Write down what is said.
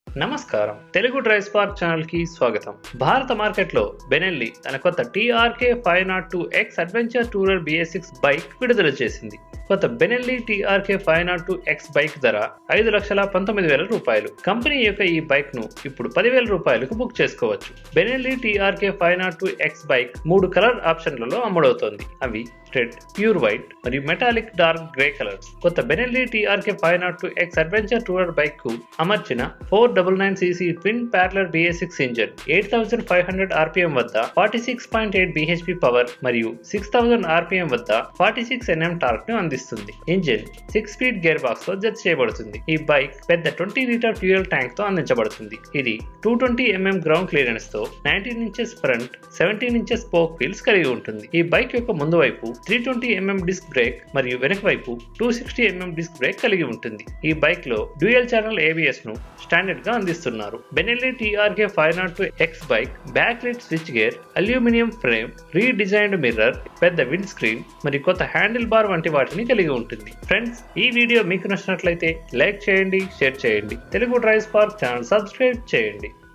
నమస్కారం Telugu drive spark channel కి స్వాగతం భారత మార్కెట్ లో బెనెల్లి తన కొత్త TRK five nought two X adventure tourer BS six bike విడుదల చేసింది కొత్త Benelli TRK five nought two X bike ధర ఐదు లక్షల పంతొమ్మిది వేల రూపాయలు కంపెనీ యొక్క ఈ బైక్ ను ఇప్పుడు పదివేల రూపాయలకు బుక్ చేసుకోవచ్చు Benelli TRK five nought two X bike మూడు కలర్ ఆప్షన్లలో అమ్ముడవుతోంది అవి రెడ్ ప్యూర్ వైట్ మరియు మెటాలిక్ డార్క్ గ్రే కలర్స్ కొత్త Benelli TRK five nought two X adventure tourer bike కు అమర్చిన four double nine CC twin parallel BS six engine eight thousand five hundred RPM వద్ద forty six point eight BHP power మరియు six thousand RPM వద్ద forty six NM torque ను అందిస్తుంది engine six speed gear box తో జత చేయబడుతుంది ఈ bike పెద్ద ట్వంటీ లీటర్ ఫ్యూయల్ ట్యాంక్ తో అందించబడుతుంది ఇది two twenty MM ground clearance తో nineteen inches front seventeen inches spoke wheels కలిగి ఉంటుంది ఈ బైక్ యొక్క ముందు వైపు three twenty MM disc brake మరియు వెనక వైపు two sixty MM disc brake కలిగి ఉంటుంది ఈ బైక్ లో డ్యూయల్ ఛానల్ ఏబిఎస్ ను స్టాండర్డ్ గా అందిస్తున్నారు Benelli TRK five nought two X bike back light switch gear aluminium frame redesigned mirror పెద్ద విండ్ స్క్రీన్ మరియు కొత్త హ్యాండిల్ బార్ వంటి వాటిని కలిగి ఉంటుంది ఫ్రెండ్స్ ఈ వీడియో మీకు నచ్చినట్లయితే లైక్ చేయండి షేర్ చేయండి Telugu drive spark channel subscribe చేయండి